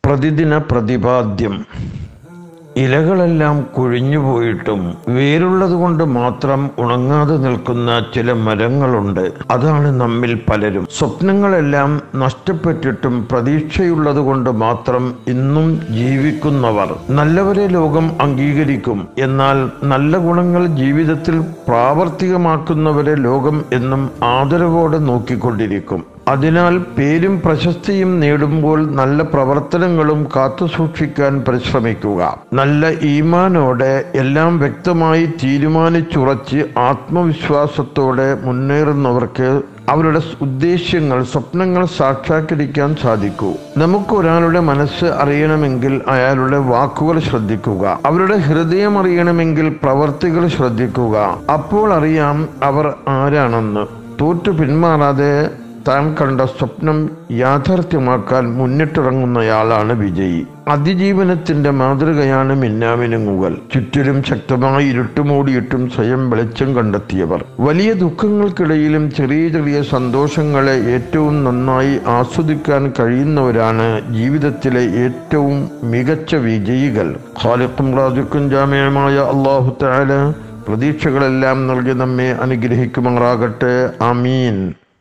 പ്രതിദിന പ്രതിപാദ്യം ഇലകളെല്ലാം കൊഴിഞ്ഞുപോയിട്ടും വേരുള്ളത് കൊണ്ട് മാത്രം ഉണങ്ങാതെ നിൽക്കുന്ന ചില മരങ്ങളുണ്ട് അതാണ് നമ്മിൽ പലരും സ്വപ്നങ്ങളെല്ലാം നഷ്ടപ്പെട്ടിട്ടും പ്രതീക്ഷയുള്ളത് കൊണ്ട് മാത്രം ഇന്നും ജീവിക്കുന്നവർ നല്ലവരെ ലോകം അംഗീകരിക്കും എന്നാൽ നല്ല ഗുണങ്ങൾ ജീവിതത്തിൽ പ്രാവർത്തികമാക്കുന്നവരെ ലോകം എന്നും ആദരവോടെ നോക്കിക്കൊണ്ടിരിക്കും അതിനാൽ പേരും പ്രശസ്തിയും നേടുമ്പോൾ നല്ല പ്രവർത്തനങ്ങളും കാത്തുസൂക്ഷിക്കാൻ പരിശ്രമിക്കുക നല്ല ഈമാനോടെ എല്ലാം വ്യക്തമായി തീരുമാനിച്ചുറച്ച് ആത്മവിശ്വാസത്തോടെ മുന്നേറുന്നവർക്ക് അവരുടെ ഉദ്ദേശ്യങ്ങൾ സ്വപ്നങ്ങൾ സാക്ഷാത്കരിക്കാൻ സാധിക്കൂ നമുക്ക് ഒരാളുടെ മനസ്സ് അറിയണമെങ്കിൽ അയാളുടെ വാക്കുകൾ ശ്രദ്ധിക്കുക അവരുടെ ഹൃദയം അറിയണമെങ്കിൽ പ്രവർത്തികൾ ശ്രദ്ധിക്കുക അപ്പോൾ അറിയാം അവർ ആരാണെന്ന് തോറ്റു പിന്മാറാതെ താൻ കണ്ട സ്വപ്നം യാഥാർത്ഥ്യമാക്കാൻ മുന്നിട്ടിറങ്ങുന്നയാളാണ് വിജയി അതിജീവനത്തിന്റെ മാതൃകയാണ് മിന്നാമിനുങ്ങുകൾ ചുറ്റിലും ശക്തമായി ഇരുട്ടുമൂടിയിട്ടും സ്വയം വെളിച്ചം കണ്ടെത്തിയവർ വലിയ ദുഃഖങ്ങൾക്കിടയിലും ചെറിയ ചെറിയ സന്തോഷങ്ങളെ ഏറ്റവും നന്നായി ആസ്വദിക്കാൻ കഴിയുന്നവരാണ് ജീവിതത്തിലെ ഏറ്റവും മികച്ച വിജയികൾ ഖാലിഖും റാജുക്കും ജാമ്യമായ അള്ളാഹു താല പ്രതീക്ഷകളെല്ലാം നൽകി നമ്മെ അനുഗ്രഹിക്കുമാറാകട്ടെ ആമീൻ